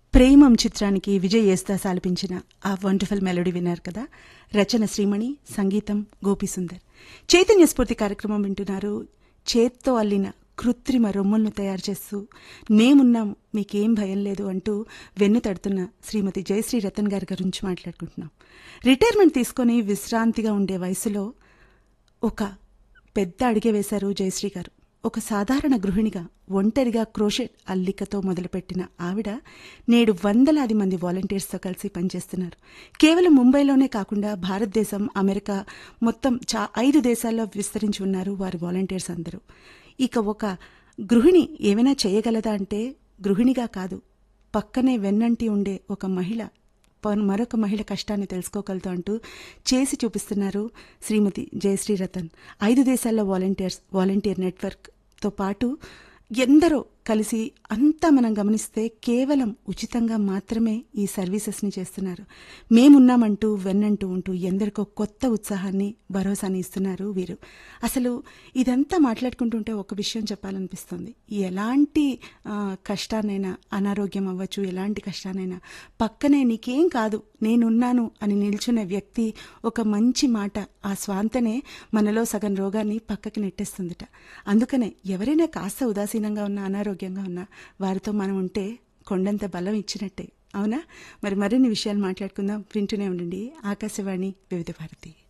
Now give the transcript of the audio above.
ప్రేమం చిత్రానికి విజయ్ యేస్తాస్ ఆలపించిన ఆ వండర్ఫుల్ మెలోడీ విన్నారు కదా రచన శ్రీమణి సంగీతం గోపిసుందర్ చైతన్య స్ఫూర్తి కార్యక్రమం వింటున్నారు చేత్తో అల్లిన కృత్రిమ రొమ్ములను తయారు చేస్తూ మేమున్నాం మీకేం భయం లేదు అంటూ వెన్ను తడుతున్న శ్రీమతి జయశ్రీ రతన్ గారి గురించి మాట్లాడుకుంటున్నాం రిటైర్మెంట్ తీసుకొని విశ్రాంతిగా ఉండే వయసులో ఒక పెద్ద అడిగే వేశారు జయశ్రీ గారు ఒక సాధారణ గృహిణిగా ఒంటరిగా క్రోషెట్ అల్లికతో మొదలుపెట్టిన ఆవిడ నేడు వందలాది మంది వాలంటీర్స్తో కలిసి పనిచేస్తున్నారు కేవలం ముంబైలోనే కాకుండా భారతదేశం అమెరికా మొత్తం చా ఐదు దేశాల్లో విస్తరించి ఉన్నారు వారి వాలంటీర్స్ అందరూ ఇక ఒక గృహిణి ఏమైనా చేయగలదా అంటే గృహిణిగా కాదు పక్కనే వెన్నంటి ఉండే ఒక మహిళ ప- మరొక మహిళ కష్టాన్ని తెలుసుకోగలదు అంటూ చేసి చూపిస్తున్నారు శ్రీమతి జయశ్రీ రతన్ ఐదు దేశాల్లో వాలంటీర్స్ వాలంటీర్ నెట్వర్క్తో పాటు ఎందరో కలిసి అంతా మనం గమనిస్తే కేవలం ఉచితంగా మాత్రమే ఈ సర్వీసెస్ని చేస్తున్నారు మేమున్నామంటూ వెన్నంటూ ఉంటూ ఎందరికో కొత్త ఉత్సాహాన్ని భరోసాని ఇస్తున్నారు వీరు అసలు ఇదంతా మాట్లాడుకుంటుంటే ఒక విషయం చెప్పాలనిపిస్తుంది ఎలాంటి ఆ, కష్టాన్నైనా అనారోగ్యం అవ్వచ్చు ఎలాంటి కష్టాన్నైనా పక్కనే నీకేం కాదు నేనున్నాను అని నిల్చునే వ్యక్తి ఒక మంచి మాట ఆ స్వాంతనే మనలో సగం రోగాన్ని పక్కకి నెట్టేస్తుందట అందుకనే ఎవరైనా కాస్త ఉదాసీనంగా ఉన్నా అనారోగ్యంగా ఉన్నా వారితో మనం ఉంటే కొండంత బలం ఇచ్చినట్టే అవునా మరి మరిన్ని విషయాలు మాట్లాడుకుందాం వింటూనే ఉండండి ఆకాశవాణి వివిధ భారతి